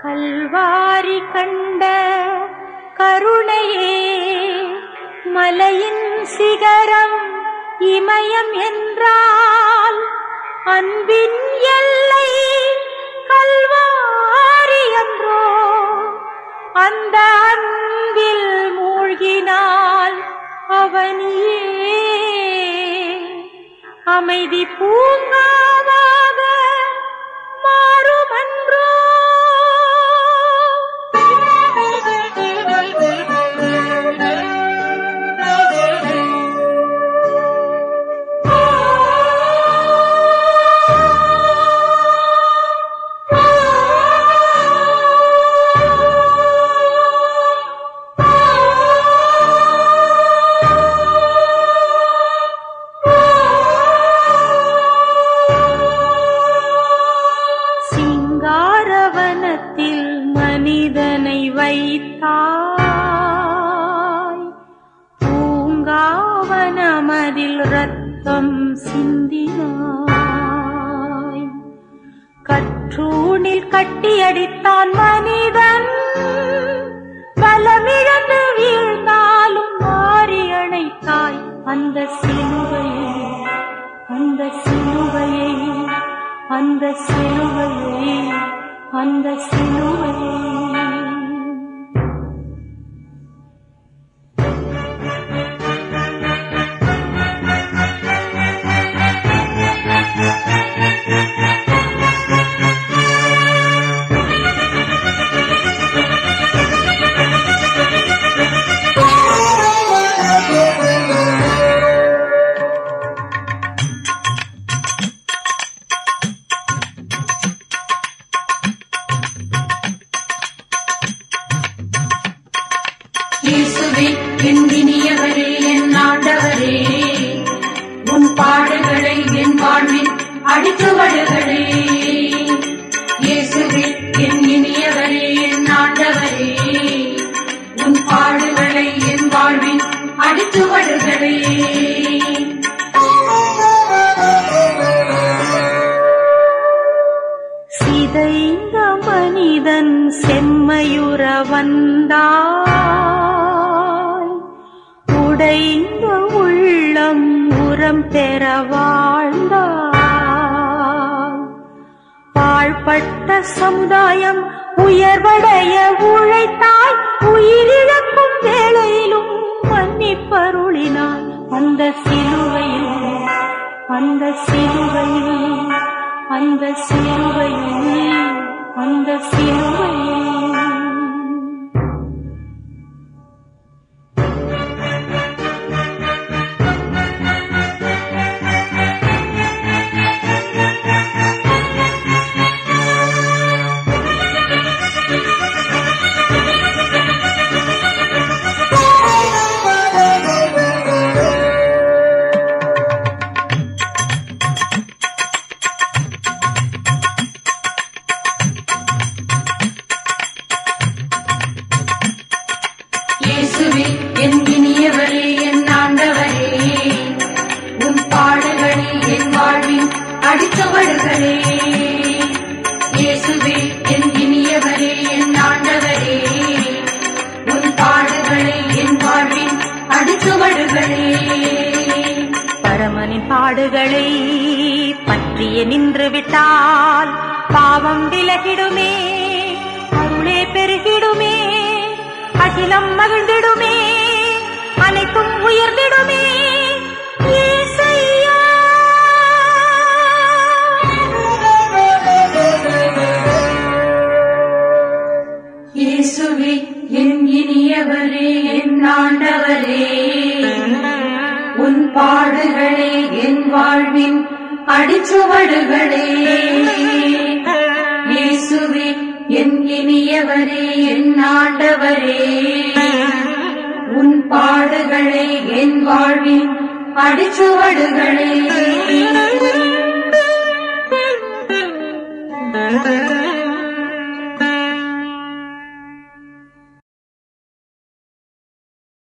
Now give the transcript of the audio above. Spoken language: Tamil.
கல்வாரி கண்ட கருணையே மலையின் சிகரம் இமயம் என்றால் அன்பின் எல்லை கல்வாரி என்றோ அந்த அன்பில் மூழ்கினால் அவனியே அமைதி பூங்காவாக மாறுமன்றோ சிங்காரவனத்தில் மனிதனை வைத்தாய் பூங்காவனமதில் ரத்தம் சிந்தினாய் கற்றூணில் கட்டியடித்தான் மனிதன் பலமிழந்து வீழ்ந்தாலும் மாறி அணைத்தாய் அந்த சிலுவையை அந்த சிலுவையை அந்த சிலுவையை அந்த சிலுவையை இயேசுவே என் இனியவரே என் ஆண்டவரே உன் பாடுகளை என் வாழ்வின் அடிச்சுவடுகளே இயேசுவே என் இனியவரே என் ஆண்டவரே உன் பாடுகளை என் வாழ்வின் அடிச்சுவடுகளே சிதைந்த மனிதன் செம்மையுற வந்தாய் உடைந்த உள்ளம் உரம் பெற வாழ்ந்தாய் பாழ்பட்ட சமுதாயம் உயர்வடைய உழைத்தாய் உயிரிழக்கும் வேளையிலும் மன்னிப்பருளினாய் அந்த சிலுவையில் அந்த சிலுவையில் அந்த சிலுவையில் அந்த சிலுவையில் இயேசுவே என் இனியவரே என் ஆண்டவரே உன் பாடுகளே என் வாழ்வின் அடிச்சுவடுகளே இயேசுவே என் இனியவரே என் ஆண்டவரே உன் பாடுகளே என் வாழ்வின் அடிச்சுவடுகளே பரமனின் பாடுகளை பற்றிய நின்று விட்டால் பாவம் விலகிடுமே அருளே பெருகிடுமே அகிலம் மகிழ்ந்திடுமே அனைத்தும் உயர்ந்திடுமே இயேசையா. இயேசுவே என் இனியவரே என் ஆண்டவரே உன் பாடுகளே என் வாழ்வின் அடிச்சுவடுகளே இயேசுவே என் இனியவரே என் ஆண்டவரே உன் பாடுகளே என் வாழ்வின் அடிச்சுவடுகளே